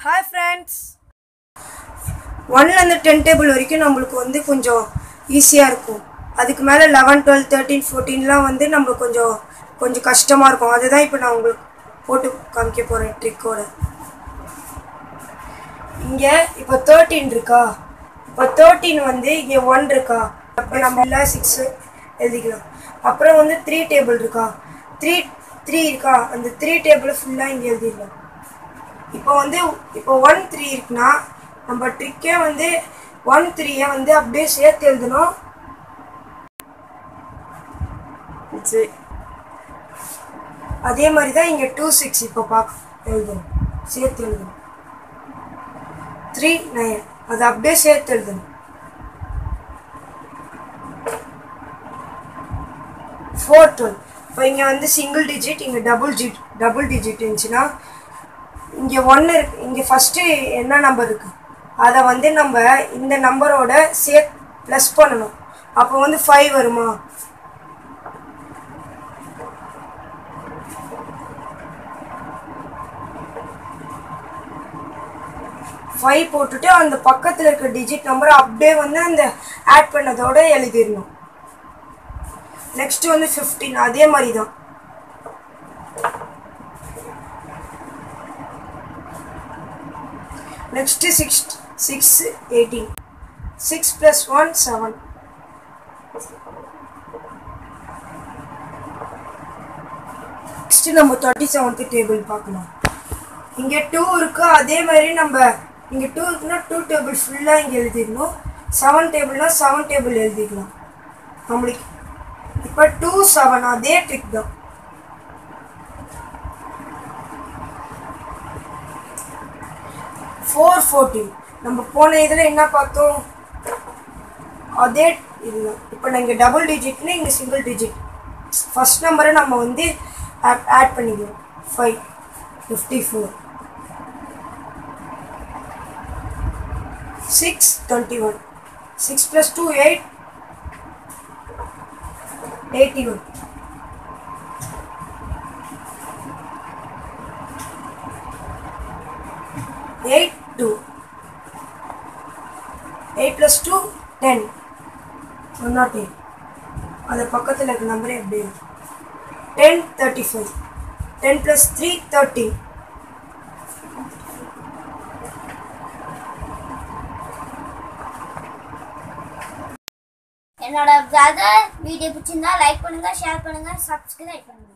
hi friends ஒன்லேருந்து ten table வரைக்கும் நம்மளுக்கு வந்து கொஞ்சம் ஈஸியாக இருக்கும் அதுக்கு மேலே லெவன் டுவெல் தேர்ட்டீன் ஃபோர்டீன்லாம் வந்து நம்மளுக்கு கொஞ்சம் கொஞ்சம் கஷ்டமாக இருக்கும் அதுதான் இப்போ நான் உங்களுக்கு போட்டு காமிக்க போகிறேன் ட்ரிக்கோட இங்கே இப்போ தேர்ட்டீன் இருக்கா இப்போ தேர்ட்டீன் வந்து இங்கே ஒன் இருக்கா அப்போ நம்ம இல்லை சிக்ஸு எழுதிக்கலாம் அப்புறம் வந்து த்ரீ டேபிள் இருக்கா த்ரீ த்ரீ இருக்கா அந்த த்ரீ டேபிள் ஃபுல்லாக இங்கே எழுதிடலாம் இப்போ வந்து இப்போ ஒன் த்ரீ இருக்குன்னா நம்ம ட்ரிக்கே வந்து ஒன் த்ரீயை வந்து அப்படியே சேர்த்து எழுதணும் சரி அதே மாதிரி தான் இங்கே டூ சிக்ஸ் இப்போ பார்க்க எழுதணும் சேர்த்து எழுதணும் த்ரீ நைன் அதை அப்படியே சேர்த்து எழுதணும் ஃபோர் டுவெல் இப்போ இங்கே வந்து சிங்கிள் டிஜிட் இங்கே டபுள் ஜிட் டபுள் டிஜிட் இருந்துச்சுன்னா இங்கே ஒன்று இருக்கு இங்கே ஃபஸ்ட்டு என்ன நம்பர் இருக்குது அதை வந்து நம்ம இந்த நம்பரோட சே ப்ளஸ் பண்ணணும் அப்போ வந்து ஃபைவ் வருமா ஃபைவ் போட்டுட்டு அந்த பக்கத்தில் இருக்க டிஜிட் நம்பரை அப்படியே வந்து அந்த ஆட் பண்ணதோட எழுதிடணும் நெக்ஸ்ட் வந்து ஃபிஃப்டீன் அதே மாதிரி தான் next six six eighteen six plus one seven next நம்ம தேர்ட்டி செவன்த் டேபிள் பார்க்கலாம் இங்கே டூ இருக்கு அதே மாதிரி நம்ம இங்கே டூ இருக்குன்னா டூ டேபிள் ஃபுல்லாக இங்கே எழுதிடணும் செவன் டேபிள்னா செவன் டேபிள் எழுதிக்கலாம் நம்மளுக்கு இப்போ டூ செவன் அதே ட்ரிக் தான் ஃபோர் ஃபோர்டீன் நம்ம போன இதில் என்ன பார்த்தோம் அதே இதுதான் இப்போ நீங்கள் டபுள் டிஜிட்னு இங்கே சிங்கிள் டிஜிட் ஃபஸ்ட் நம்பரை நம்ம வந்து ஆட் பண்ணிக்குவோம் five fifty four six twenty one six plus two eight eighty one eight two eight plus two ten one nought eight அது பக்கத்தில் இருக்க நம்பரே எப்படி ten thirty five ten plus three thirty என்னோட பிரதர் வீடியோ பிடிச்சிருந்தா like பண்ணுங்க share பண்ணுங்க subscribe பண்ணுங்க